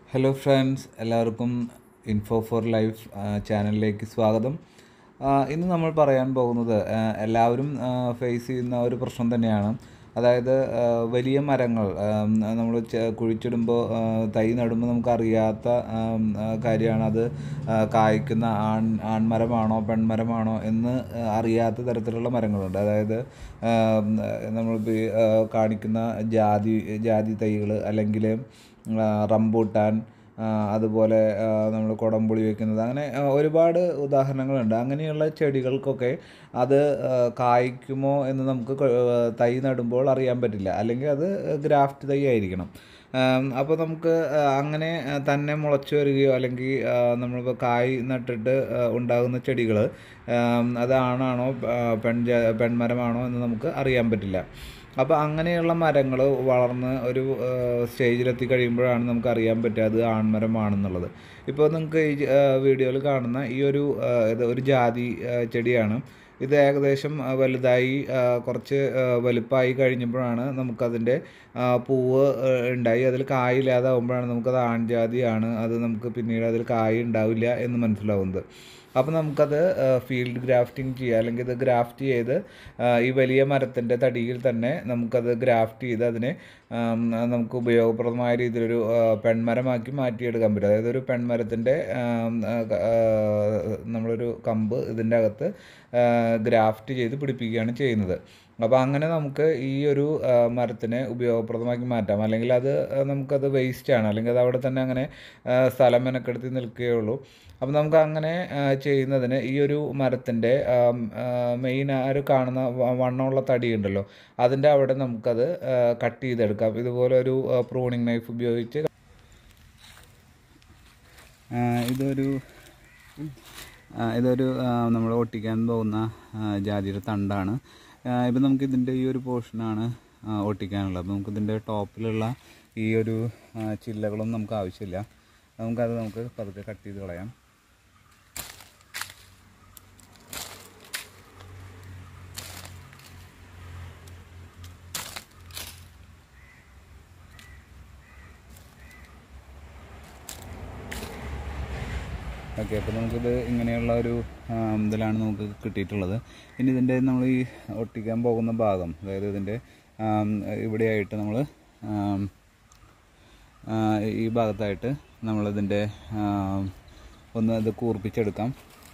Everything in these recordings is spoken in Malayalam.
ഹലോ ഫ്രണ്ട്സ് എല്ലാവർക്കും ഇൻഫോ ഫോർ ലൈഫ് ചാനലിലേക്ക് സ്വാഗതം ആ, ഇന്ന് നമ്മൾ പറയാൻ പോകുന്നത് ആ, എല്ലാവരും ഫേസ് ചെയ്യുന്ന ഒരു പ്രശ്നം തന്നെയാണ് അതായത് ആ, വലിയ മരങ്ങൾ നമ്മൾ കുഴിച്ചിടുമ്പോൾ ആ, തൈ നടുമ്പോൾ നമുക്കറിയാത്ത ആം, ആ, കാര്യമാണ് അത് ആ, കായ്ക്കുന്ന ആൺ ആൺമരമാണോ പെൺമരമാണോ എന്ന് ആ, അറിയാത്ത തരത്തിലുള്ള മരങ്ങളുണ്ട് അതായത് നമ്മൾ കാണിക്കുന്ന ജാതി ജാതി തൈകൾ അല്ലെങ്കിൽ റംബൂട്ടാൻ ആ, അതുപോലെ നമ്മൾ കുടംപുളി വെക്കുന്നത് അങ്ങനെ ആ, ഒരുപാട് ഉദാഹരണങ്ങളുണ്ട് അങ്ങനെയുള്ള ചെടികൾക്കൊക്കെ അത് ആ, കായ്ക്കുമോ എന്ന് നമുക്ക് കൊ- ആ, തൈ നടുമ്പോൾ അറിയാൻ പറ്റില്ല അല്ലെങ്കിൽ അത് ഗ്രാഫ്റ്റ് തൈ ആയിരിക്കണം അപ്പോൾ നമുക്ക് ആ, അങ്ങനെ ആ, തന്നെ മുളച്ചു വരികയോ അല്ലെങ്കിൽ നമ്മളിപ്പോൾ കായ് നട്ടിട്ട് ആ, ഉണ്ടാകുന്ന ചെടികൾ അത് ആണാണോ ആ, പെൺ ജാ- പെൺമരമാണോ എന്ന് നമുക്ക് അറിയാൻ പറ്റില്ല അപ്പോൾ അങ്ങനെയുള്ള മരങ്ങൾ വളർന്ന് ഒരു സ്റ്റേജിലെത്തി കഴിയുമ്പോഴാണ് നമുക്ക് അറിയാൻ പറ്റുക അത് ആൺമരമാണെന്നുള്ളത് ഇപ്പോൾ നിങ്ങൾക്ക് ഈ വീഡിയോയിൽ കാണുന്ന ഈ ഒരു ആ, ഇത് ഒരു ജാതി ആ, ചെടിയാണ് ഇത് ഏകദേശം ആ, വലുതായി ആ, കുറച്ച് ആ, വലുപ്പമായി കഴിഞ്ഞപ്പോഴാണ് നമുക്കതിൻ്റെ ആ, പൂവ് ആ, ഉണ്ടായി അതിൽ കായില്ലാതാവുമ്പോഴാണ് നമുക്കത് ആൺജാതിയാണ് അത് നമുക്ക് പിന്നീട് അതിൽ കായ് ഉണ്ടാവില്ല എന്ന് മനസ്സിലാവുന്നത് അപ്പോൾ നമുക്കത് ഫീൽഡ് ഗ്രാഫ്റ്റിംഗ് ചെയ്യുക അല്ലെങ്കിൽ ഇത് ഗ്രാഫ്റ്റ് ചെയ്ത് ആ, ഈ വലിയ മരത്തിൻ്റെ തടിയിൽ തന്നെ നമുക്കത് ഗ്രാഫ്റ്റ് ചെയ്ത് അതിനെ ആം, നമുക്ക് ഉപയോഗപ്രദമായ രീതിയിലൊരു ആ, പെൺമരമാക്കി മാറ്റിയെടുക്കാൻ പറ്റും അതായത് ഒരു പെൺമരത്തിൻ്റെ ആം, ആ, ആ, നമ്മളൊരു കമ്പ് ഇതിൻ്റെ അകത്ത് ഗ്രാഫ്റ്റ് ചെയ്ത് പിടിപ്പിക്കുകയാണ് ചെയ്യുന്നത് അപ്പോൾ അങ്ങനെ നമുക്ക് ഈ ഒരു ആ, മരത്തിനെ ഉപയോഗപ്രദമാക്കി മാറ്റാം അല്ലെങ്കിൽ അത് ആ, നമുക്കത് വേസ്റ്റാണ് അല്ലെങ്കിൽ അത് അവിടെ തന്നെ അങ്ങനെ ആ, സ്ഥലം മെനക്കെടുത്തി നിൽക്കുകയുള്ളൂ അപ്പം നമുക്ക് അങ്ങനെ ആ, ചെയ്യുന്നതിന് ഈ ഒരു മരത്തിൻ്റെ മെയിൻ ആ ഒരു കാണുന്ന വ- വണ്ണമുള്ള തടി ഉണ്ടല്ലോ അതിൻ്റെ അവിടെ നമുക്കത് കട്ട് ചെയ്തെടുക്കാം ഇതുപോലെ ഒരു പ്രൂണിങ് നൈഫ് ഉപയോഗിച്ച് ആ, ഇതൊരു ആ, ഇതൊരു നമ്മൾ ഒട്ടിക്കാൻ പോകുന്ന ആ, ജാതിയുടെ തണ്ടാണ് ഇപ്പം നമുക്ക് ഇതിൻ്റെ ഈ ഒരു പോർഷനാണ് ഒട്ടിക്കാനുള്ളത് അപ്പം നമുക്കിതിൻ്റെ ടോപ്പിലുള്ള ഈ ഒരു ആ, ചില്ലകളൊന്നും നമുക്ക് ആവശ്യമില്ല നമുക്കത് നമുക്ക് പതുക്കെ കട്ട് ചെയ്ത് കളയാം ഓക്കെ അപ്പോൾ നമുക്കിത് ഇങ്ങനെയുള്ള ഒരു ആം, ഇതിലാണ് നമുക്ക് കിട്ടിയിട്ടുള്ളത് ഇനി ഇതിൻ്റെ നമ്മൾ ഈ ഒട്ടിക്കാൻ പോകുന്ന ഭാഗം അതായത് ഇതിൻ്റെ ആം, ഇവിടെയായിട്ട് നമ്മൾ ആം, ആ, ഈ ഭാഗത്തായിട്ട് നമ്മളിതിൻ്റെ ആം, ഒന്ന് ഇത് കൂർപ്പിച്ചെടുക്കാം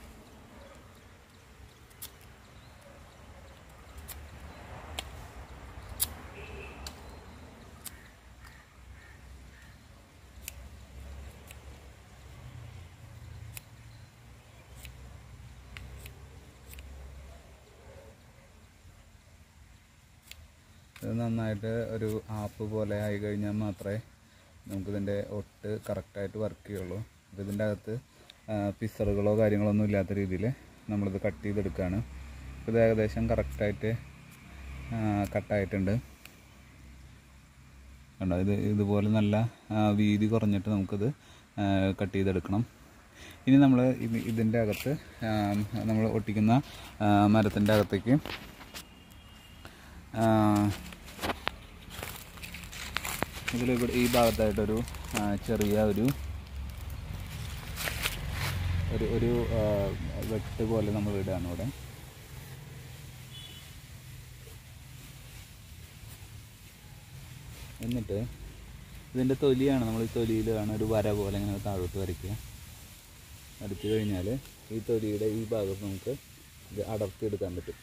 ഇത് നന്നായിട്ട് ഒരു ആപ്പ് പോലെ ആയി കഴിഞ്ഞാൽ മാത്രമേ നമുക്കിതിൻ്റെ ഒട്ട് കറക്റ്റായിട്ട് വർക്ക് ചെയ്യുള്ളൂ അപ്പോൾ ഇതിൻ്റെ അകത്ത് പിസറുകളോ കാര്യങ്ങളോ ഒന്നും ഇല്ലാത്ത രീതിയിൽ നമ്മളിത് കട്ട് ചെയ്തെടുക്കുകയാണ് ഇത് ഏകദേശം കറക്റ്റായിട്ട് കട്ടായിട്ടുണ്ട് കണ്ടോ ഇത് ഇതുപോലെ നല്ല ആ, വീതി കുറഞ്ഞിട്ട് നമുക്കിത് കട്ട് ചെയ്തെടുക്കണം ഇനി നമ്മൾ ഇതിൻ്റെ അകത്ത് നമ്മൾ ഒട്ടിക്കുന്ന മരത്തിൻ്റെ അകത്തേക്ക് ഇതിൽ ഇവിടെ ഈ ഭാഗത്തായിട്ടൊരു ആ, ചെറിയ ഒരു ഒരു ഒരു ആ, വെട്ട് പോലെ നമ്മൾ ഇടുകയാണ് ഇവിടെ എന്നിട്ട് ഇതിൻ്റെ തൊലിയാണ് നമ്മൾ ഈ തൊലിയിലാണ് ഒരു വര പോലെ ഇങ്ങനെ താഴോട്ട് വരയ്ക്കുക വരച്ചു കഴിഞ്ഞാൽ ഈ തൊലിയുടെ ഈ ഭാഗത്ത് നമുക്ക് ഇത് അടർത്തിയെടുക്കാൻ പറ്റും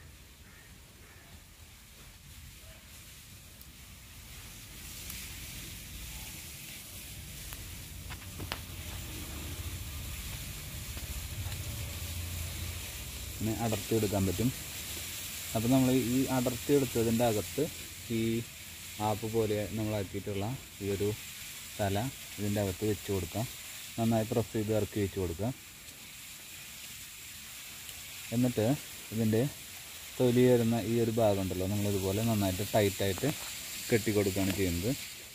ഇങ്ങനെ അടർത്തി എടുക്കാൻ പറ്റും അപ്പോൾ നമ്മൾ ഈ അടർത്തി എടുത്തതിൻ്റെ അകത്ത് ഈ ആപ്പ് പോലെ നമ്മളാക്കിയിട്ടുള്ള ഈ ഒരു തല ഇതിൻ്റെ അകത്ത് വെച്ച് കൊടുക്കാം നന്നായി പ്രസ് ചെയ്ത് ഇറക്കി വെച്ച് കൊടുക്കാം എന്നിട്ട് ഇതിൻ്റെ തൊലി വരുന്ന ഈ ഒരു ഭാഗം ഉണ്ടല്ലോ നമ്മളിതുപോലെ നന്നായിട്ട് ടൈറ്റായിട്ട് കെട്ടി കൊടുക്കുകയാണ് ചെയ്യുന്നത്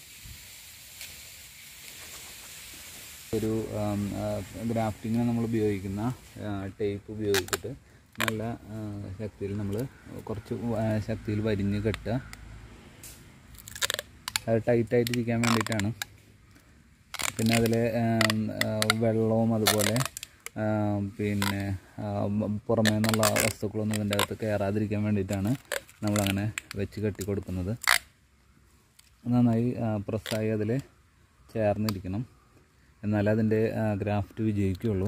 ഒരു ഗ്രാഫ്റ്റിങ്ങിന് നമ്മൾ ഉപയോഗിക്കുന്ന ടേപ്പ് ഉപയോഗിച്ചിട്ട് നല്ല ആ, ശക്തിയിൽ നമ്മൾ കുറച്ച് ആ, ശക്തിയിൽ വരിഞ്ഞ് കെട്ടുക അത് ടൈറ്റായിട്ട് ഇരിക്കാൻ വേണ്ടിയിട്ടാണ് പിന്നെ അതിൽ വെള്ളവും അതുപോലെ ആ, പിന്നെ ആ, മ- പുറമേ നിന്നുള്ള വസ്തുക്കളൊന്നും ഇതിൻ്റെ അകത്ത് കയറാതിരിക്കാൻ വേണ്ടിയിട്ടാണ് നമ്മളങ്ങനെ വെച്ച് കെട്ടി കൊടുക്കുന്നത് നന്നായി പ്രസ്സായി അതിൽ ചേർന്നിരിക്കണം എന്നാലേ അതിൻ്റെ ഗ്രാഫ്റ്റ് വിജയിക്കുകയുള്ളൂ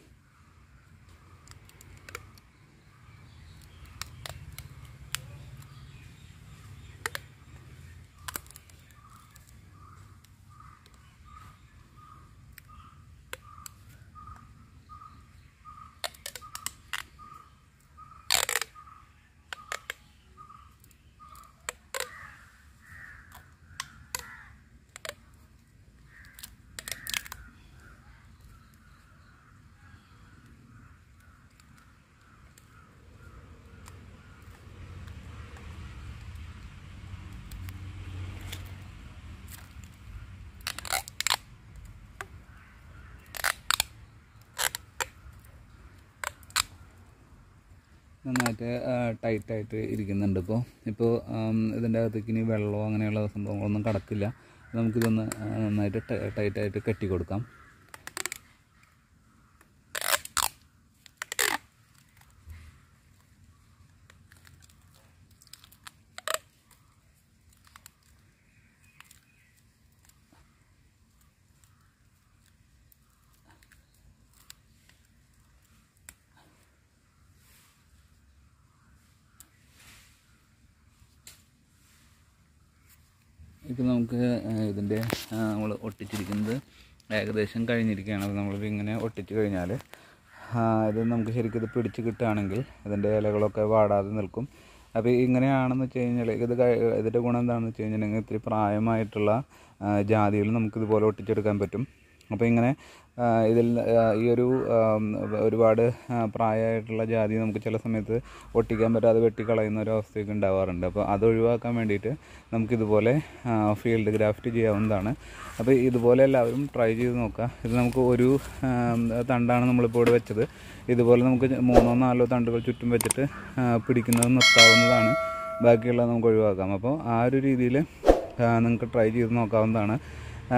നന്നായിട്ട് ടൈറ്റായിട്ട് ഇരിക്കുന്നുണ്ട് ഇപ്പോൾ ഇപ്പോൾ ഇതിൻ്റെ അകത്തേക്ക് ഇനി വെള്ളമോ അങ്ങനെയുള്ള സംഭവങ്ങളൊന്നും കടക്കില്ല നമുക്കിതൊന്ന് ആ, നന്നായിട്ട് ടൈറ്റായിട്ട് കെട്ടി കൊടുക്കാം ഇപ്പോൾ നമുക്ക് ഇതിൻ്റെ നമ്മൾ ഒട്ടിച്ചിരിക്കുന്നത് ഏകദേശം കഴിഞ്ഞിരിക്കുകയാണ് അത് നമ്മളിത് ഇങ്ങനെ ഒട്ടിച്ച് കഴിഞ്ഞാൽ ഇത് നമുക്ക് ശരിക്കും ഇത് പിടിച്ച് കിട്ടുകയാണെങ്കിൽ ഇതിൻ്റെ ഇലകളൊക്കെ വാടാതെ നിൽക്കും അപ്പോൾ ഇങ്ങനെയാണെന്ന് വെച്ച് കഴിഞ്ഞാൽ ഇത് കഴി- ഇതിൻ്റെ ഗുണം എന്താണെന്ന് വെച്ച് കഴിഞ്ഞിട്ടുണ്ടെങ്കിൽ ഇത്തിരി പ്രായമായിട്ടുള്ള ജാതികൾ നമുക്കിതുപോലെ ഒട്ടിച്ചെടുക്കാൻ പറ്റും അപ്പോൾ ഇങ്ങനെ ആ, ഇതിൽ ആ, ഈ ഒരു ആം, ഒരുപാട് ആ, പ്രായമായിട്ടുള്ള ജാതി നമുക്ക് ചില സമയത്ത് ഒട്ടിക്കാൻ പറ്റാതെ വെട്ടിക്കളയുന്ന ഒരു അവസ്ഥയൊക്കെ ഉണ്ടാവാറുണ്ട് അപ്പോൾ അത് ഒഴിവാക്കാൻ വേണ്ടിയിട്ട് നമുക്കിതുപോലെ ഫീൽഡ് ഗ്രാഫ്റ്റ് ചെയ്യാവുന്നതാണ് അപ്പോൾ ഇതുപോലെ എല്ലാവരും ട്രൈ ചെയ്ത് നോക്കുക ഇത് നമുക്ക് ഒരു ആം, തണ്ടാണ് നമ്മളിപ്പോൾ ഇവിടെ വെച്ചത് ഇതുപോലെ നമുക്ക് മൂന്നോ നാലോ തണ്ടുകൾ ചുറ്റും വെച്ചിട്ട് ആ, പിടിക്കുന്നത് നിർത്താവുന്നതാണ് ബാക്കിയുള്ളത് നമുക്ക് ഒഴിവാക്കാം അപ്പോൾ ആ ഒരു രീതിയിൽ നിങ്ങൾക്ക് ട്രൈ ചെയ്ത് നോക്കാവുന്നതാണ് ആ,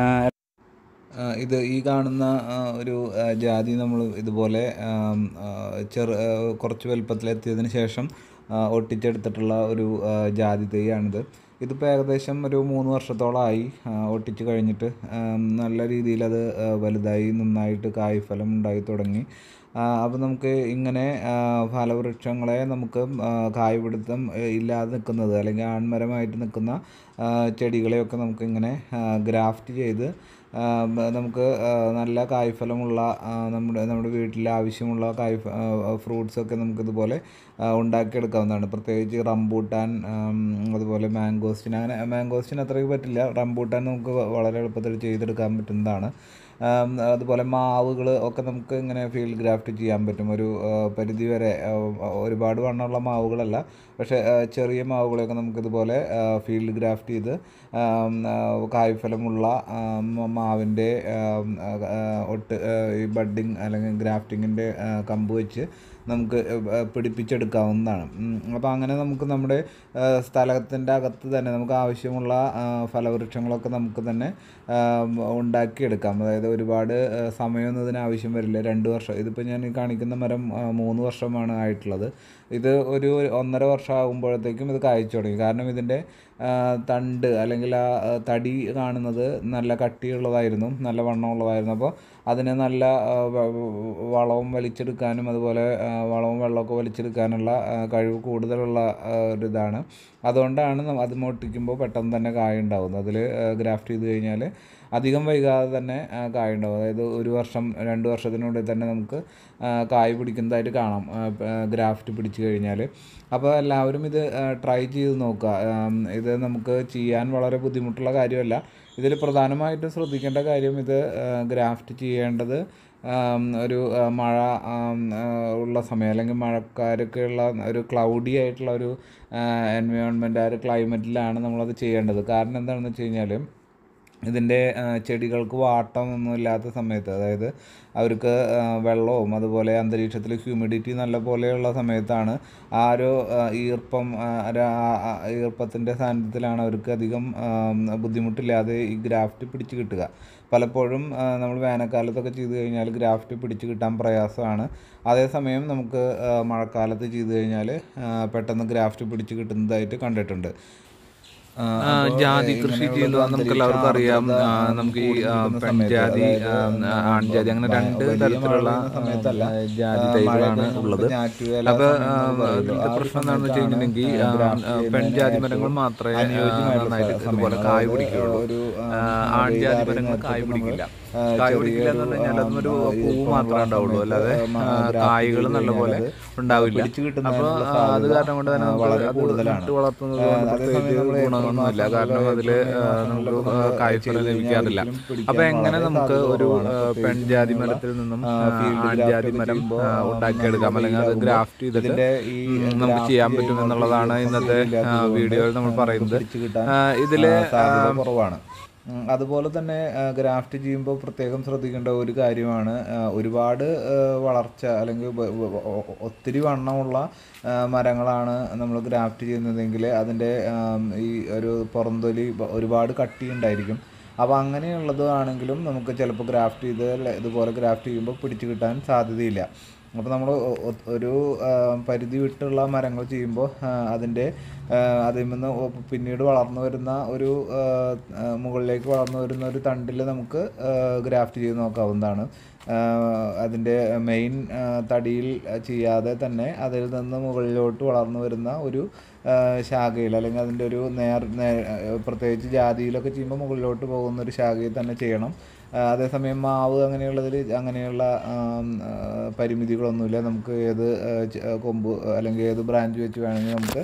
ആ, ഇത് ഈ കാണുന്ന ആ, ഒരു ആ, ജാതി നമ്മൾ ഇതുപോലെ ആം, ആ, ചെറു ആ, കുറച്ച് വലുപ്പത്തിലെത്തിയതിന് ശേഷം ആ, ഒട്ടിച്ചെടുത്തിട്ടുള്ള ഒരു ആ, ജാതി തൈയാണിത് ഇതിപ്പോൾ ഏകദേശം ഒരു മൂന്ന് വർഷത്തോളമായി ആ, ഒട്ടിച്ച് കഴിഞ്ഞിട്ട് ആം, നല്ല രീതിയിൽ അത് ആ, വലുതായി നന്നായിട്ട് കായ്ഫലം ഉണ്ടായി തുടങ്ങി അപ്പോൾ നമുക്ക് ഇങ്ങനെ ആ, ഫലവൃക്ഷങ്ങളെ നമുക്ക് ആ, കായ്പിടുത്തം ആ, ഇല്ലാതെ നിൽക്കുന്നത് അല്ലെങ്കിൽ ആൺമരമായിട്ട് നിൽക്കുന്ന ആ, ചെടികളെയൊക്കെ നമുക്ക് ഇങ്ങനെ ഗ്രാഫ്റ്റ് ചെയ്ത് ആ, ബ- നമുക്ക് ആ, നല്ല കായ്ഫലമുള്ള ആ, നമ്മുടെ നമ്മുടെ വീട്ടിൽ ആവശ്യമുള്ള കായ് ഫ്രൂട്ട്സൊക്കെ നമുക്കിതുപോലെ ആ, ഉണ്ടാക്കിയെടുക്കാവുന്നതാണ് പ്രത്യേകിച്ച് റംബൂട്ടാൻ ആം, അതുപോലെ മാംഗോസ്റ്റിൻ അങ്ങനെ മാംഗോസ്റ്റിൻ അത്രയ്ക്ക് പറ്റില്ല റംബൂട്ടാൻ നമുക്ക് വ- വളരെ എളുപ്പത്തിൽ ചെയ്തെടുക്കാൻ പറ്റുന്നതാണ് ആം, അതുപോലെ മാവുകൾ ഒക്കെ നമുക്ക് ഇങ്ങനെ ഫീൽഡ് ഗ്രാഫ്റ്റ് ചെയ്യാൻ പറ്റും ഒരു ആ, പരിധി വരെ ആ, ഒരുപാട് വണ്ണമുള്ള മാവുകളല്ല പക്ഷേ ആ, ചെറിയ മാവുകളെയൊക്കെ നമുക്കിതുപോലെ ഫീൽഡ് ഗ്രാഫ്റ്റ് ചെയ്ത് ആം, ആ, കായ്ഫലമുള്ള ആം, മാവിൻ്റെ ആം, ആ, ആ, ഒട്ട് ആ, ഈ ബഡ്ഡിങ് അല്ലെങ്കിൽ ഗ്രാഫ്റ്റിങ്ങിൻ്റെ കമ്പ് വെച്ച് നമുക്ക് ആ, പിടിപ്പിച്ചെടുക്കാവുന്നതാണ് അപ്പോൾ അങ്ങനെ നമുക്ക് നമ്മുടെ സ്ഥലത്തിൻ്റെ അകത്ത് തന്നെ നമുക്ക് ആവശ്യമുള്ള ആ, ഫലവൃക്ഷങ്ങളൊക്കെ നമുക്ക് തന്നെ ആ, ഉണ്ടാക്കിയെടുക്കാം അതായത് ഒരുപാട് ആ, സമയമൊന്നും ഇതിന് ആവശ്യം വരില്ല രണ്ട് വർഷം ഇതിപ്പോൾ ഞാൻ ഈ കാണിക്കുന്ന മരം ആ, മൂന്ന് വർഷമാണ് ആയിട്ടുള്ളത് ഇത് ഒരു ഒന്നര വർഷം ആകുമ്പോഴത്തേക്കും ഇത് കായ്ച്ചു തുടങ്ങി കാരണം ഇതിൻ്റെ ആ, തണ്ട് അല്ലെങ്കിൽ ആ ആ, തടി കാണുന്നത് നല്ല കട്ടിയുള്ളതായിരുന്നു നല്ല വണ്ണമുള്ളതായിരുന്നു അപ്പോൾ അതിന് നല്ല ആ, വ- വ- വളവും വലിച്ചെടുക്കാനും അതുപോലെ ആ, വളവും വെള്ളമൊക്കെ വലിച്ചെടുക്കാനുള്ള ആ, കഴിവ് കൂടുതലുള്ള ആ, ഒരു ഇതാണ് അതുകൊണ്ടാണ് ന- അത് മൊട്ടിക്കുമ്പോൾ പെട്ടെന്ന് തന്നെ കായ ഉണ്ടാവുന്നത് അതിൽ ഗ്രാഫ്റ്റ് ചെയ്ത് കഴിഞ്ഞാൽ അധികം വൈകാതെ തന്നെ ആ, കായ ഉണ്ടാവും അതായത് ഒരു വർഷം രണ്ട് വർഷത്തിനുള്ളിൽ തന്നെ നമുക്ക് ആ, കായ് പിടിക്കുന്നതായിട്ട് കാണാം ഗ്രാഫ്റ്റ് പിടിച്ചു കഴിഞ്ഞാൽ അപ്പോൾ എല്ലാവരും ഇത് ട്രൈ ചെയ്ത് നോക്കുക ആം, ഇത് നമുക്ക് ചെയ്യാൻ വളരെ ബുദ്ധിമുട്ടുള്ള കാര്യമല്ല ഇതിൽ പ്രധാനമായിട്ടും ശ്രദ്ധിക്കേണ്ട കാര്യം ഇത് ഗ്രാഫ്റ്റ് ചെയ്യേണ്ടത് ആം, ഒരു ആ, മഴ ആം, ആ, ഉള്ള സമയം അല്ലെങ്കിൽ മഴക്കാരൊക്കെ ഉള്ള ഒരു ക്ലൗഡി ആയിട്ടുള്ള ഒരു എൻവയോൺമെൻറ്റ് ആ ഒരു ക്ലൈമറ്റിലാണ് നമ്മളത് ചെയ്യേണ്ടത് കാരണം എന്താണെന്ന് വെച്ച് കഴിഞ്ഞാൽ ഇതിൻ്റെ ആ, ചെടികൾക്ക് വാട്ടമൊന്നും ഇല്ലാത്ത സമയത്ത് അതായത് അവർക്ക് ആ, വെള്ളവും അതുപോലെ അന്തരീക്ഷത്തിൽ ഹ്യൂമിഡിറ്റി നല്ല പോലെയുള്ള സമയത്താണ് ആ ഒരു ആ, ഈർപ്പം ആ, ഒരു ആ- ആ ഈർപ്പത്തിൻ്റെ സാന്നിധ്യത്തിലാണ് അവർക്ക് അധികം ആ, ബുദ്ധിമുട്ടില്ലാതെ ഈ ഗ്രാഫ്റ്റ് പിടിച്ച് കിട്ടുക പലപ്പോഴും നമ്മൾ വേനൽക്കാലത്തൊക്കെ ചെയ്ത് കഴിഞ്ഞാൽ ഗ്രാഫ്റ്റ് പിടിച്ച് കിട്ടാൻ പ്രയാസമാണ് അതേസമയം നമുക്ക് ആ, മഴക്കാലത്ത് ചെയ്ത് കഴിഞ്ഞാൽ ആ, പെട്ടെന്ന് ഗ്രാഫ്റ്റ് പിടിച്ച് കിട്ടുന്നതായിട്ട് കണ്ടിട്ടുണ്ട് ആ, ആ, അപ്പോൾ, ജാതി ഏ, കൃഷി ഇങ്ങനെയുള്ള ചെയ്യുന്നത് നമുക്ക് അന്തരീക്ഷ എല്ലാവർക്കും അറിയാം ആർദ്രത, ആ, ആ, നമുക്ക് ഈ ആ, കൂടിയിരിക്കുന്ന സമയത്ത്, പെൺജാതി അതായത്, ആ, ആ, ആൺജാതി അങ്ങനെ ഭ- രണ്ട് വലിയ തരത്തിലുള്ള മഴ പെയ്യുന്ന സമയത്തല്ല, ആ, ജാതി ആ, തൈകളാണ് മഴയൊക്കെ ഉള്ളത് നമുക്ക് ഞാറ്റുവേല അപ്പോൾ സമയം എന്ന് പറയുമല്ലോ. ഇതിലത്തെ ആ ഒരു പ്രശ്നം എന്താണെന്ന് വെച്ച് സമയത്താണ്, കഴിഞ്ഞിട്ടുണ്ടെങ്കിൽ ആ, ആ, ഗ്രാഫ്റ്റ് ആ, ചെയ്യുന്നതിന് പെൺജാതി ഏറ്റവും മരങ്ങൾ മാത്രമേ ആ, അനുയോജ്യമായിട്ടുള്ള നന്നായിട്ട് സമയം. ഇതുപോലെ കായ് അതായത്, പിടിക്കുകയുള്ളൂ ഒരു, ആ, ആ, ആൺജാതി വെയിലാറിയ മരങ്ങൾ കായ് നേരത്തൊക്കെ പിടിക്കില്ല ആ, കായ് ചെറിയൊരു, പിടിക്കില്ല എന്ന് പറഞ്ഞു കഴിഞ്ഞാൽ അതൊന്നൊരു ആ, പൂവ് ഈർപ്പം മാത്രമേ ഉണ്ടാവുള്ളൂ സമയത്ത്, അല്ലാതെ ആ, ആ, ഗ്രാഫ്റ്റ് കായ്കൾ ചെയ്ത് നല്ലപോലെ കഴിഞ്ഞാൽ അത് ഉണ്ടാവില്ല പിടിച്ച് അപ്പോൾ കിട്ടുന്നതിനുള്ള അത് സാധ്യത, കാരണം കൊണ്ട് തന്നെ ആ, നമുക്ക് വളരെ അത് കൂടുതലാണ്. നട്ട് വളർത്തുന്നത് ആ, കൊണ്ട് അതേസമയം പ്രത്യേകിച്ച് നമ്മള് ഏപ്രിൽ ഗുണമൊന്നുമില്ല മാസം കാരണം മുതൽ അതിൽ ഏപ്രിൽ മെയ് മാസം നമുക്ക് മുതലൊക്കെ കായ്ഫലം ചെയ്ത് ലഭിക്കാറില്ല കഴിഞ്ഞാൽ ഒരിക്കലും അപ്പോൾ എങ്ങനെ പിടിക്കാൻ നമുക്ക് വളരെ ഒരു കുറവാണ്. ആ, പ്രത്യേകിച്ച് പെൺജാതി ഇങ്ങനെയുള്ള, മരത്തിൽ നിന്നും ആ, ആ, field ആൺജാതി graft മരം ചെയ്യുമ്പോൾ, ആ, ആ, ഉണ്ടാക്കിയെടുക്കാം നല്ല അല്ലെങ്കിൽ അത് വെയിലാകുമ്പോൾ ഗ്രാഫ്റ്റ് ചെയ്തിട്ട് ഇതിന്റെ ഈ ഉം, നമുക്ക് ഗ്രാഫ്റ്റ് ചെയ്യാൻ പറ്റും ചെയ്യുമ്പോൾ എന്നുള്ളതാണ് ഈർപ്പം ഇന്നത്തെ കൂടുതലില്ലാത്തത് വീഡിയോയിൽ നമ്മൾ കൊണ്ട് പറയുന്നത് നമുക്ക് പിടിച്ച് കിട്ടാൻ, ആ, ഇതില് ആ, സാധ്യത ആ, കുറവാണ് ഉം, അതുപോലെ തന്നെ ഗ്രാഫ്റ്റ് ചെയ്യുമ്പോൾ പ്രത്യേകം ശ്രദ്ധിക്കേണ്ട ഒരു കാര്യമാണ് ആ, ഒരുപാട് ആ, വളർച്ച അല്ലെങ്കിൽ വ- വ- ഒ- ഒത്തിരി വണ്ണമുള്ള ആ, മരങ്ങളാണ് നമ്മൾ ഗ്രാഫ്റ്റ് ചെയ്യുന്നതെങ്കിൽ അതിൻ്റെ ആം, ഈ ഒരു പുറംതൊലി ബ- ഒരുപാട് കട്ടി ഉണ്ടായിരിക്കും അപ്പോൾ അങ്ങനെയുള്ളത് ആണെങ്കിലും നമുക്ക് ചിലപ്പോൾ ഗ്രാഫ്റ്റ് ചെയ്ത് ല- ഇതുപോലെ ഗ്രാഫ്റ്റ് ചെയ്യുമ്പോൾ പിടിച്ച് കിട്ടാൻ സാധ്യതയില്ല അപ്പോൾ നമ്മൾ ഒരു ആ, പരിധി വിട്ടുള്ള മരങ്ങൾ ചെയ്യുമ്പോൾ അതിൻ്റെ അതിൽ നിന്ന് ഒ- പിന്നീട് വളർന്നു വരുന്ന ഒരു ആ, ആ, മുകളിലേക്ക് വളർന്നു വരുന്ന ഒരു തണ്ടിൽ നമുക്ക് ഗ്രാഫ്റ്റ് ചെയ്ത് നോക്കാവുന്നതാണ് ആ, അതിൻ്റെ മെയിൻ തടിയിൽ ചെയ്യാതെ തന്നെ അതിൽ നിന്ന് മുകളിലോട്ട് വളർന്നു വരുന്ന ഒരു ആ, ശാഖയിൽ അല്ലെങ്കിൽ അതിൻ്റെ ഒരു നേർ നേ- പ്രത്യേകിച്ച് ജാതിയിലൊക്കെ ചെയ്യുമ്പോൾ മുകളിലോട്ട് പോകുന്ന ഒരു ശാഖയിൽ തന്നെ ചെയ്യണം ആ, അതേസമയം മാവ് അങ്ങനെയുള്ളതിൽ അങ്ങനെയുള്ള ആം, ആ, പരിമിതികളൊന്നുമില്ല നമുക്ക് ഏത് ആ, ച- ആ, കൊമ്പ് അല്ലെങ്കിൽ ഏത് ബ്രാഞ്ച് വെച്ച് വേണമെങ്കിൽ നമുക്ക്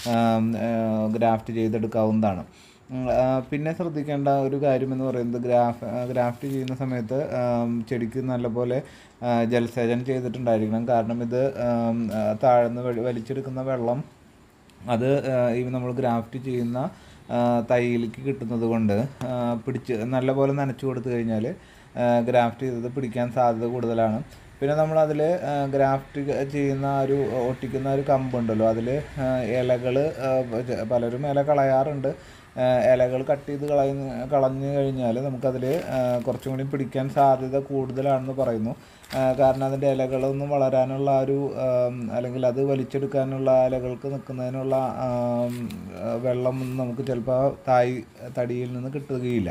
ഗ്രാഫ്റ്റ് ചെയ്തെടുക്കാവുന്നതാണ് ഉം, ആ, പിന്നെ ശ്രദ്ധിക്കേണ്ട ഒരു കാര്യം എന്ന് പറയുന്നത് ഗ്രാഫ് ഗ്രാഫ്റ്റ് ചെയ്യുന്ന സമയത്ത് ആം, ചെടിക്ക് നല്ലപോലെ ആ, ജലസേചനം ചെയ്തിട്ടുണ്ടായിരിക്കണം കാരണം ഇത് ആം, ആ, താഴ്ന്ന് വലി- വലിച്ചെടുക്കുന്ന വെള്ളം അത് ആ, ഈ നമ്മൾ ഗ്രാഫ്റ്റ് ചെയ്യുന്ന ആ, തൈയിലേക്ക് കിട്ടുന്നത് കൊണ്ട് ആ, പിടിച്ച് നല്ലപോലെ നനച്ചു കൊടുത്തു കഴിഞ്ഞാൽ ഗ്രാഫ്റ്റ് ചെയ്തത് പിടിക്കാൻ സാധ്യത കൂടുതലാണ് പിന്നെ നമ്മളതിൽ ഗ്രാഫ്റ്റ് ചെയ്യുന്ന ആ ഒരു ഒട്ടിക്കുന്ന ഒരു കമ്പുണ്ടല്ലോ അതിൽ ഇലകൾ പലരും ഇല കളയാറുണ്ട് ഇലകൾ കട്ട് ചെയ്ത് കളയുന്ന കളഞ്ഞു കഴിഞ്ഞാൽ നമുക്കതിൽ കുറച്ചും കൂടി പിടിക്കാൻ സാധ്യത കൂടുതലാണെന്ന് പറയുന്നു ആ, കാരണം അതിൻ്റെ ഇലകളൊന്നും വളരാനുള്ള ആ ഒരു ആം, അല്ലെങ്കിൽ അത് വലിച്ചെടുക്കാനുള്ള ഇലകൾക്ക് നിൽക്കുന്നതിനുള്ള ആം, ആ, വെള്ളം ഒന്നും നമുക്ക് ചിലപ്പോൾ തായ് തടിയിൽ നിന്ന് കിട്ടുകയില്ല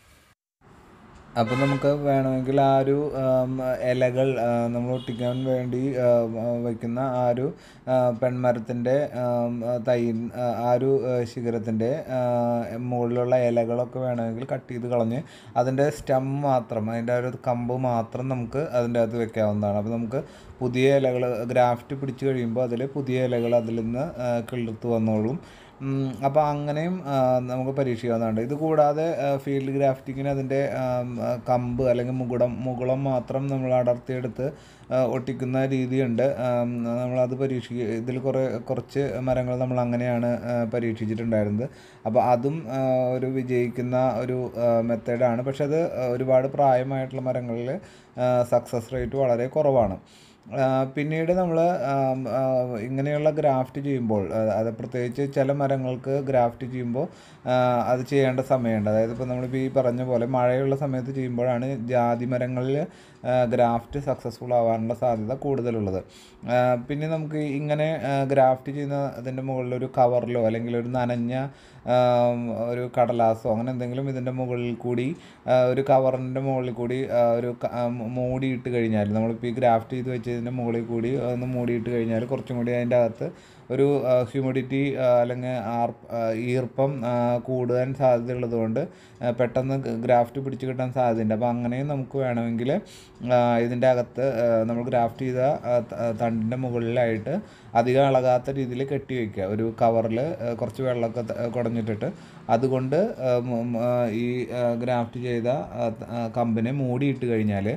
അപ്പം നമുക്ക് വേണമെങ്കിൽ ആ ഒരു ആം, ഇലകൾ ആ, നമ്മൾ ഒട്ടിക്കാൻ വേണ്ടി ആ, ആ, വയ്ക്കുന്ന ആ ഒരു ആ, പെൺമരത്തിൻ്റെ ആം, ആ, തൈ ആ, ആ ഒരു ആ, ശിഖരത്തിൻ്റെ ആ, മുകളിലുള്ള ഇലകളൊക്കെ വേണമെങ്കിൽ കട്ട് ചെയ്ത് കളഞ്ഞ് അതിൻ്റെ സ്റ്റം മാത്രം അതിൻ്റെ ആ ഒരു കമ്പ് മാത്രം നമുക്ക് അതിൻ്റെ അകത്ത് വെക്കാവുന്നതാണ് അപ്പോൾ നമുക്ക് പുതിയ ഇലകൾ ഗ്രാഫ്റ്റ് പിടിച്ച് കഴിയുമ്പോൾ അതിൽ പുതിയ ഇലകൾ അതിൽ നിന്ന് ആ, കിളിർത്ത് വന്നോളും അപ്പോൾ അങ്ങനെയും ആ, നമുക്ക് പരീക്ഷിക്കാവുന്നതാണ് ഇത് കൂടാതെ ഫീൽഡ് ഗ്രാഫ്റ്റിങ്ങിന് അതിൻ്റെ ആം, ആ, കമ്പ് അല്ലെങ്കിൽ മുകുടം മുകുളം മാത്രം നമ്മൾ അടർത്തിയെടുത്ത് ആ, ഒട്ടിക്കുന്ന രീതിയുണ്ട് ആം, നമ്മളത് പരീക്ഷിക്കുക ഇതിൽ കുറേ കുറച്ച് മരങ്ങൾ നമ്മൾ അങ്ങനെയാണ് ആ, പരീക്ഷിച്ചിട്ടുണ്ടായിരുന്നത് അപ്പോൾ അതും ആ, ഒരു വിജയിക്കുന്ന ഒരു മെത്തേഡാണ് പക്ഷെ അത് ഒരുപാട് പ്രായമായിട്ടുള്ള മരങ്ങളിൽ സക്സസ് റേറ്റ് വളരെ കുറവാണ് ആ, പിന്നീട് നമ്മൾ ഇങ്ങനെയുള്ള ഗ്രാഫ്റ്റ് ചെയ്യുമ്പോൾ ആ, അത് പ്രത്യേകിച്ച് ചില മരങ്ങൾക്ക് ഗ്രാഫ്റ്റ് ചെയ്യുമ്പോൾ ആ, അത് ചെയ്യേണ്ട സമയമുണ്ട് അതായത് ഇപ്പോൾ നമ്മളിപ്പോൾ ഈ പറഞ്ഞ പോലെ മഴയുള്ള സമയത്ത് ചെയ്യുമ്പോഴാണ് ജാതി മരങ്ങളിൽ ഗ്രാഫ്റ്റ് സക്സസ്ഫുൾ ആവാനുള്ള സാധ്യത കൂടുതലുള്ളത് ആ, പിന്നെ നമുക്ക് ഇങ്ങനെ ഗ്രാഫ്റ്റ് ചെയ്യുന്ന അതിൻ്റെ മുകളിൽ ഒരു കവറിലോ അല്ലെങ്കിൽ ഒരു നനഞ്ഞ ആം, ഒരു കടലാസോ അങ്ങനെ എന്തെങ്കിലും ഇതിൻ്റെ മുകളിൽ കൂടി ആ, ഒരു കവറിൻ്റെ മുകളിൽ കൂടി ആ, ഒരു ക- ആ, മൂ- മൂടിയിട്ട് കഴിഞ്ഞാൽ നമ്മളിപ്പോൾ ഈ ഗ്രാഫ്റ്റ് ചെയ്ത് വെച്ചതിൻ്റെ മുകളിൽ കൂടി ഒന്ന് മൂടിയിട്ട് കഴിഞ്ഞാൽ കുറച്ചും കൂടി അതിൻ്റെ അകത്ത് ഒരു ഹ്യൂമിഡിറ്റി അല്ലെങ്കിൽ ആർ ആ, ഈർപ്പം ആ, കൂടാൻ സാധ്യതയുള്ളത് കൊണ്ട് ആ, പെട്ടെന്ന് ഗ്രാഫ്റ്റ് പിടിച്ച് കിട്ടാൻ സാധ്യതയുണ്ട് അപ്പോൾ അങ്ങനെയും നമുക്ക് വേണമെങ്കിൽ ആ, ഇതിൻ്റെ അകത്ത് ആ, നമ്മൾ ഗ്രാഫ്റ്റ് ചെയ്ത ആ, ത- ആ, തണ്ടിൻ്റെ മുകളിലായിട്ട് അധികം ഇളകാത്ത രീതിയിൽ കെട്ടി വയ്ക്കുക ഒരു കവറിൽ കുറച്ച് വെള്ളമൊക്കെ ത- കുടഞ്ഞിട്ടിട്ട് അതുകൊണ്ട് ആ, മ- മ- ആ, ഈ ഗ്രാഫ്റ്റ് ചെയ്ത ആ, ത- ആ, കമ്പിനെ മൂടിയിട്ട് കഴിഞ്ഞാൽ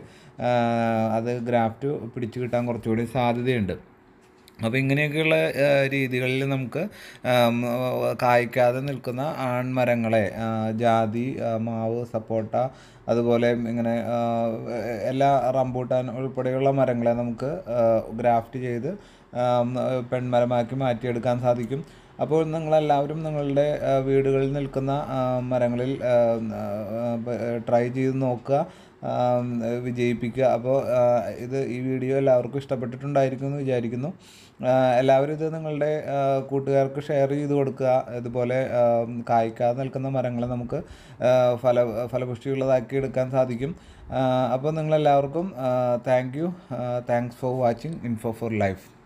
അത് ഗ്രാഫ്റ്റ് പിടിച്ച് കിട്ടാൻ കുറച്ചുകൂടി സാധ്യതയുണ്ട് അപ്പോൾ ഇങ്ങനെയൊക്കെയുള്ള ആ, രീതികളിൽ നമുക്ക് ആം, കായ്ക്കാതെ നിൽക്കുന്ന ആൺമരങ്ങളെ ആ, ജാതി ആ, മാവ് സപ്പോട്ട അതുപോലെ ഇങ്ങനെ ആ, എല്ലാ റംബൂട്ടാൻ ഉൾപ്പെടെയുള്ള മരങ്ങളെ നമുക്ക് ഗ്രാഫ്റ്റ് ചെയ്ത് ആം, പെൺമരമാക്കി മാറ്റിയെടുക്കാൻ സാധിക്കും അപ്പോൾ നിങ്ങളെല്ലാവരും നിങ്ങളുടെ ആ, വീടുകളിൽ നിൽക്കുന്ന ആ, മരങ്ങളിൽ ട്രൈ ചെയ്ത് നോക്കുക ആം, വിജയിപ്പിക്കുക അപ്പോൾ ആ, ഇത് ഈ വീഡിയോ എല്ലാവർക്കും ഇഷ്ടപ്പെട്ടിട്ടുണ്ടായിരിക്കും എന്ന് വിചാരിക്കുന്നു ആ, എല്ലാവരും ഇത് നിങ്ങളുടെ ആ, കൂട്ടുകാർക്ക് ഷെയർ ചെയ്ത് കൊടുക്കുക ഇതുപോലെ ആം, കായ്ക്കാതെ നിൽക്കുന്ന മരങ്ങളെ നമുക്ക് ആ, ഫല ഫലപുഷ്ടിയുള്ളതാക്കി എടുക്കാൻ സാധിക്കും അപ്പോൾ നിങ്ങളെല്ലാവർക്കും thank you thanks for watching info for life